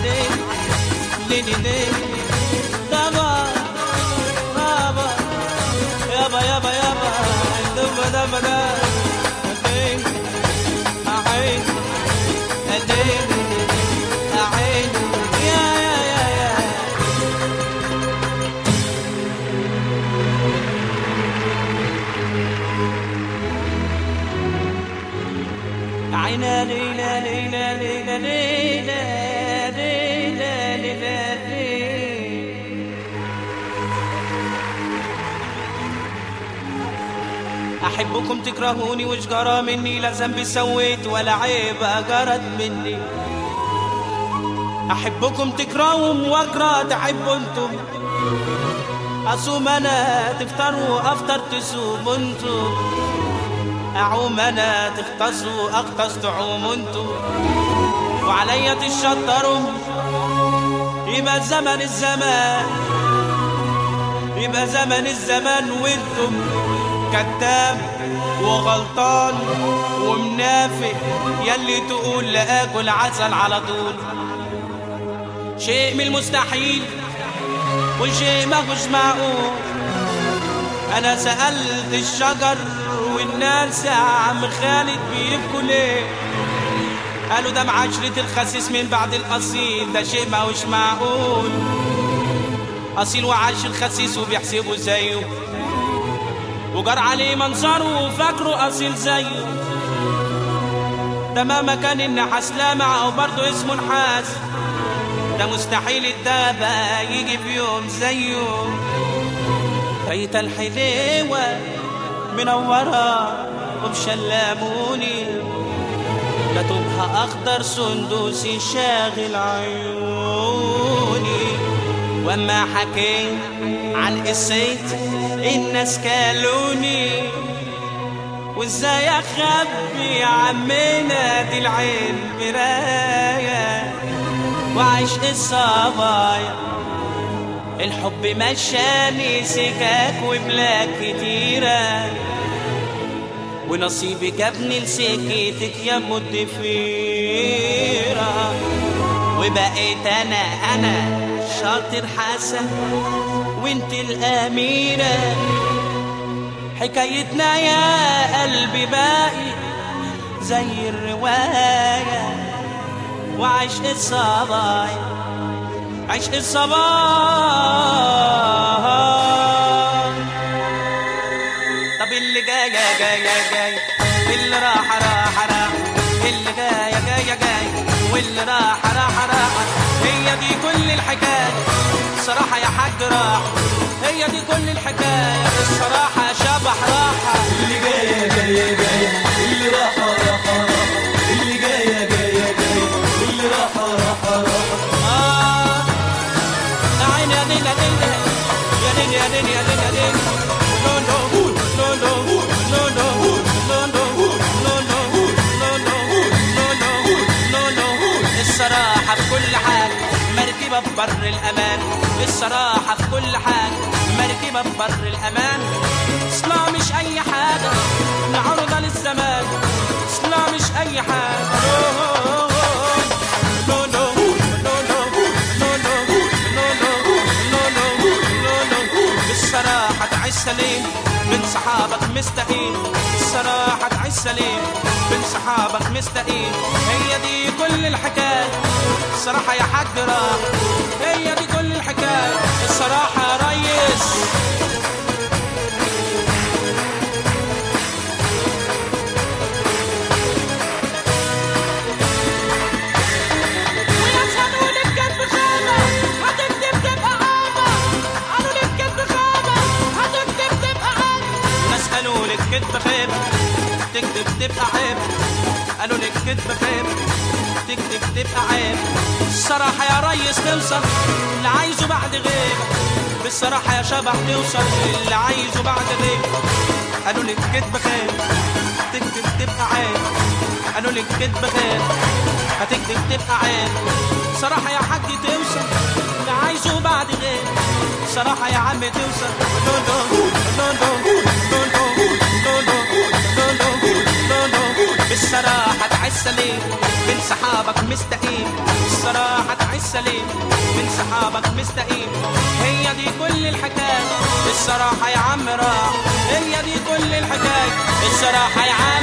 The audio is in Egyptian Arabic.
ليل ليل ليل دابا بابا يابا يابا يابا دبا دبا دا الليل عين الليل عين يا يا يا يا عينا ليلى ليلى ليلى ليلى ليلى ليلى ليلى أحبكم تكرهوني وش جرى مني لا ذنب سويت ولا عيب جرت مني أحبكم تكرههم وأكره تحبوا انتم أصوم أنا تفطروا أفطر تصوم انتم أعوم أنا تغتصوا أغتص تعوم انتم وعليا تشطروا يبقى زمن الزمان يبقى زمن الزمان وانتم كذاب وغلطان ومنافق يلي تقول لآكل عسل على طول شيء من المستحيل وشيء ما هوش معقول انا سألت الشجر والناس يا عم خالد بيبكوا ليه قالوا ده معاشرة الخسيس من بعد الأصيل ده شيء ما هوش معقول أصيل وعاش الخسيس وبيحسبوا زيه وجار عليه منظره وفاكره أصيل زيه ده مهما كان النحاس لامع أو برضه اسمه نحاس ده مستحيل الدابة يجي في يوم زيه بيت الحليوة منورة ومشلموني لا تبقى أخضر سندوسي شاغل عيوني وما حكيت عن قصيت الناس كالوني وازاي اخبي يا عمنا دي العين مرايه وعشق الصبايا الحب مشاني سكاك وبلاك كتيرة ونصيبي جابني لسكتك يا مدفيرة وبقيت انا انا شاطر حسن وانت الاميرة حكايتنا يا قلبي باقي زي الروايه وعشق الصبايا عشق الصبايا طب اللي جاية جاية جاي اللي راح راح راح اللي جاية جاية جاي واللي راح راح راح هي دي كل الحكاية الصراحة يا حاج راح هي دي كل الحكاية الصراحة شبح راحة اللي جاية جاية جاية اللي راحة راحة راحة اللي جاية جاية جاية اللي راحة راحة راحة آه يا عيني يا دين يا دين يا دين يا دين يا دين يا دين لو لو لو لو لو لو لو لو لو لو لو لو لو لو الصراحة في كل حاجة مركبة في بر الأمان الصراحة في كل حاجة مركبة في بر الأمان اصلا مش أي حاجة معروضة للزمان اصلا مش أي حاجة لو لو لو لو لو بالصراحة تعيش سليم من صحابك مستقيم الصراحة تعيش سليم من صحابك مستقيم هي دي كل الحكاية الصراحة يا حاج راح هي دي كل الحكاية الصراحة يا ريس ويشهدوا لك كتب خامة هتكتب تبقى عامة قالوا لك كتب خامة هتكتب تبقى عامة ناس قالوا لك كتب خيب تكتب تبقى عيب قالوا لك كتب خيب تكتب تبقى عيب الصراحة يا ريس توصل اللي عايزه بعد غيب بالصراحة يا شبح توصل اللي عايزه بعد غيب قالوا لك كتب خيب تكتب تبقى عيب قالوا لك كتب خيب هتكتب تبقى عيب صراحة يا حاج توصل اللي عايزه بعد غير صراحة يا عم توصل لو لو لو لو لو لو لو لو لو لو لو بالصراحة تعيش سليم بين صحابك مستقيم الصراحة تعيش سليم من صحابك مستقيم هي دي كل الحكاية الصراحة يا عم راح هي دي كل الحكاية الصراحة يا عم